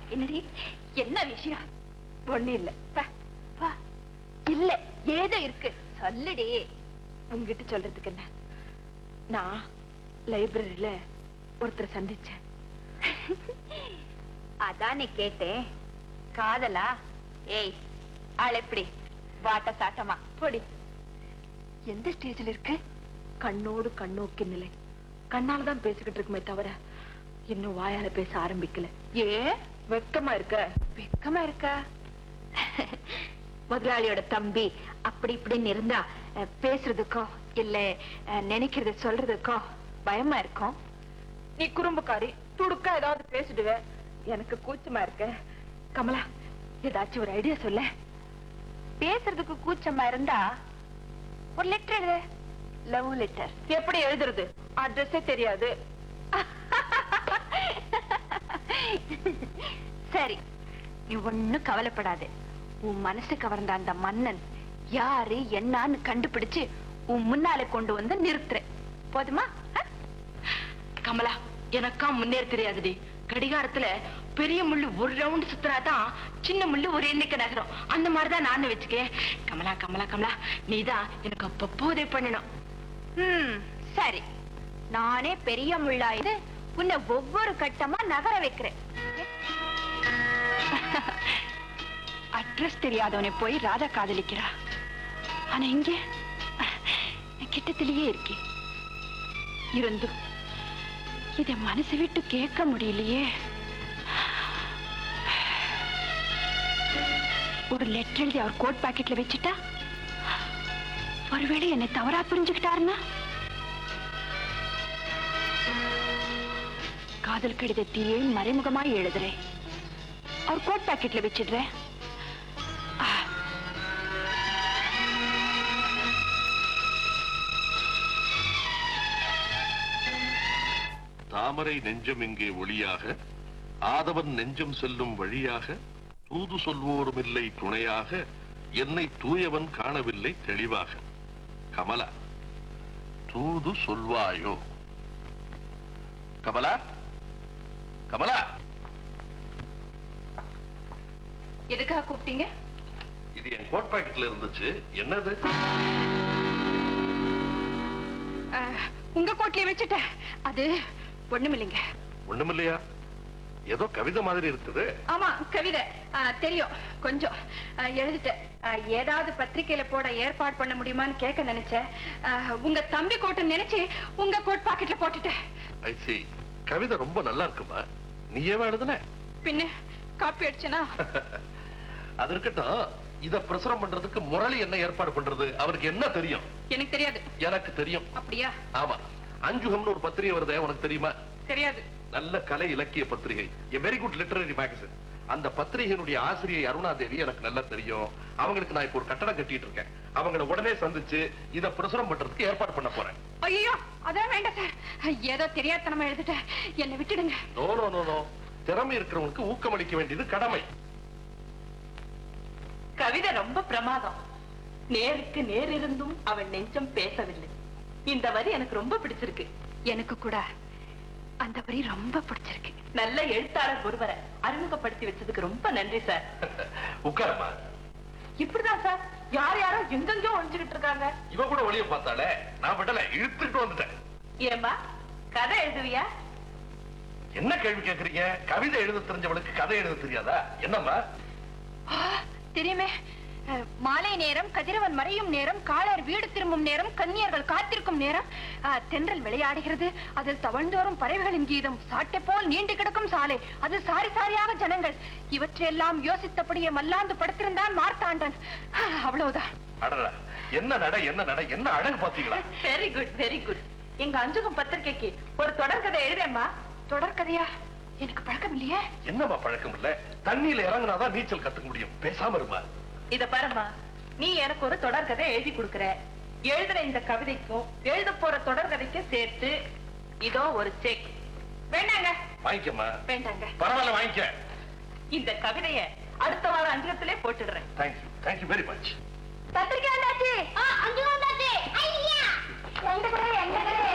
என்னடி என்ன விஷயம் ஒண்ணு இல்ல வா, வா. இல்ல ஏதோ இருக்கு சொல்லுடி உங்ககிட்ட சொல்றதுக்கு என்ன நான் லைப்ரரியில ஒருத்தரை சந்திச்சேன் அதானே கேட்டேன் காதலா ஏய் ஆள் எப்படி வாட்ட சாட்டமா போடி எந்த ஸ்டேஜ்ல இருக்கு கண்ணோடு கண்ணோக்கி நிலை கண்ணால தான் பேசிக்கிட்டு இருக்குமே தவிர இன்னும் வாயால பேச ஆரம்பிக்கல ஏ வெக்கமா இருக்க வெக்கமா இருக்கா முதலாளியோட தம்பி அப்படி இப்படின்னு இருந்தா அஹ், பேசுறதுக்கோ இல்ல அஹ், நினைக்கிறத சொல்றதுக்கோ பயமா இருக்கும் நீ குறும்புக்காரி துடுக்கா ஏதாவது பேசிடுவ எனக்கு கூச்சமா இருக்க கமலா ஏதாச்சும் ஒரு ஐடியா சொல்ல பேசுறதுக்கு கூச்சமா இருந்தா ஒரு லெட்டர் எழுது லவ் லெட்டர் எப்படி எழுதுறது அட்ரஸே தெரியாது சரி நீ ஒண்ணும் கவலைப்படாத உன் மனசு கவர்ந்த அந்த மன்னன் யாரு என்னன்னு கண்டுபிடிச்சு உன் முன்னால கொண்டு வந்து நிறுத்துறேன் போதுமா அஹ்? கமலா எனக்கா முன்னேற தெரியாதுடி கடிகாரத்துல பெரிய முள்ளு ஒரு ரவுண்ட் சுத்தினாதான் சின்ன முள்ளு ஒரு எண்ணிக்கை நகரும் அந்த மாதிரிதான் நானும் வச்சுக்கேன் கமலா கமலா கமலா நீதான் எனக்கு அப்பப்போ உதவி பண்ணணும் ம் சரி நானே பெரிய முள்ளாயுது உன்னை ஒவ்வொரு கட்டமா நகர வைக்கிறேன் அட்ரஸ் தெரியாதவனை போய் ராதா காதலிக்கிறா ஆனா இங்க கிட்டத்திலேயே இருக்கே இருந்தும் இத மனசு விட்டு கேட்க முடியலையே ஒரு லெட்டர் எழுதி அவர் கோட் பாக்கெட்ல வச்சுட்டா ஒருவேளை என்னை தவறா புரிஞ்சுக்கிட்டாருன்னா காதல் கடிதத்தையே மறைமுகமாய் எழுதுறேன் அவர் கோட் பாக்கெட்ல வச்சிடுறேன் ஆ. தாமரை நெஞ்சம் இங்கே ஒளியாக ஆதவன் நெஞ்சம் செல்லும் வழியாக தூது சொல்வோரும் இல்லை துணையாக என்னை தூயவன் காணவில்லை தெளிவாக கமலா தூது சொல்வாயோ கமலா கமலா எதுக்காக கூப்பிட்டீங்க இது என் கோட் பாக்கெட்ல இருந்துச்சு என்னது ஆ, உங்க கோட்லயே வச்சுட்டேன் அது ஒண்ணுமில்லைங்க ஒண்ணுமில்லையா ஏதோ கவிதை மாதிரி இருக்குது ஆமா கவிதை ஆ, தெரியும் கொஞ்சம் ஆ, எழுதிட்டேன் ஆ, ஏதாவது பத்திரிக்கையில போட ஏற்பாடு பண்ண முடியுமான்னு கேட்க நினைச்சேன் ஆ, உங்க தம்பி கோட்டை நினைச்சு உங்க கோட் பாக்கெட்ல போட்டுட்டேன் ஐ see கவிதை ரொம்ப நல்லா இருக்குமா நீ ஏன் எழுதுன பின்ன காப்பி அடிச்சனா அது இருக்கட்டும் இத பிரசுரம் பண்றதுக்கு முரளி என்ன ஏற்பாடு பண்றது அவருக்கு என்ன தெரியும் எனக்கு தெரியாது எனக்கு தெரியும் அப்படியா ஆமா அஞ்சுகம்னு ஒரு பத்திரிகை வருதே உனக்கு தெரியுமா தெரியாது நல்ல கலை இலக்கிய பத்திரிகை a very good literary magazine அந்த பத்திரிகையினுடைய ஆசிரியை அருணா தேவி எனக்கு நல்லா தெரியும் அவங்களுக்கு நான் இப்போ ஒரு கட்டடம் கட்டிட்டு இருக்கேன் அவங்கள உடனே சந்திச்சு இத பிரசுரம் பண்றதுக்கு ஏற்பாடு பண்ண போறேன் ஐயோ அதான் வேண்டாம் சார் ஏதோ தெரியாதனமா எழுதிட்டேன் என்னை விட்டுடுங்க நோ நோ நோ நோ திறமை இருக்கிறவங்களுக்கு ஊக்கமளிக்க வேண்டியது கடமை கவிதை ரொம்ப பிரமாதம் நேருக்கு நேர் இருந்தும் அவன் நெஞ்சம் பேசவில்லை இந்த வரி எனக்கு ரொம்ப பிடிச்சிருக்கு எனக்கு கூட அந்த வரி ரொம்ப பிடிச்சிருக்கு நல்ல எழுத்தாளர் ஒருவரை அறிமுகப்படுத்தி வச்சதுக்கு ரொம்ப நன்றி சார் உட்காரமா இப்படிதான் சார் யார் யாரோ எங்கெங்கோ ஒழிஞ்சுகிட்டு இருக்காங்க இவ கூட ஒளிய பார்த்தாலே நான் விடல இழுத்துட்டு வந்துட்டேன் ஏம்பா கதை எழுதுவியா என்ன கேள்வி கேக்குறீங்க கவிதை எழுத தெரிஞ்சவளுக்கு கதை எழுத தெரியாதா என்னம்மா ஆ, தெரியுமே அஹ், மாலை நேரம் கதிரவன் மறையும் நேரம் காலர் வீடு திரும்பும் நேரம் கன்னியர்கள் காத்திருக்கும் நேரம் அஹ், தென்றல் விளையாடுகிறது அதில் தவழ்ந்தோறும் பறவைகளின் கீதம் சாட்டை போல் நீண்டு கிடக்கும் சாலை அது சாரி சாரியாக ஜனங்கள் இவற்றையெல்லாம் யோசித்தபடியே மல்லாந்து படுத்திருந்தான் மார்த்தாண்டன் அஹ், அவ்வளவுதான் அடடா என்ன நட என்ன நட என்ன அழகு பாத்தீங்களா வெரி குட் வெரி குட் எங்க அஞ்சுகம் பத்திரிக்கைக்கு ஒரு தொடர்கதை எழுதேம்மா தொடர்கதையா எனக்கு பழக்கம் இல்லையே என்னம்மா பழக்கம் இல்ல தண்ணியில இறங்குனாதான் நீச்சல் கத்துக்க முடியும் பேசாம இருமா இத பாரும்மா நீ எனக்கு ஒரு தொடர்கதை எழுதி கொடுக்கற எழுதுற இந்த கவிதைக்கும் எழுத போற தொடர்கதைக்கும் சேர்த்து இதோ ஒரு செக் வேண்டாங்க வாங்கிக்கம்மா வேண்டாங்க பரவாயில்ல வாங்கிக்க இந்த கவிதைய அடுத்த வாரம் அஞ்சகத்திலே போட்டுடுறேன் தேங்க்யூ தேங்க்யூ வெரி மச் பத்திரிக்கை வந்தாச்சு அஞ்சு வந்தாச்சு ஐயா எங்க கூட எங்க கூட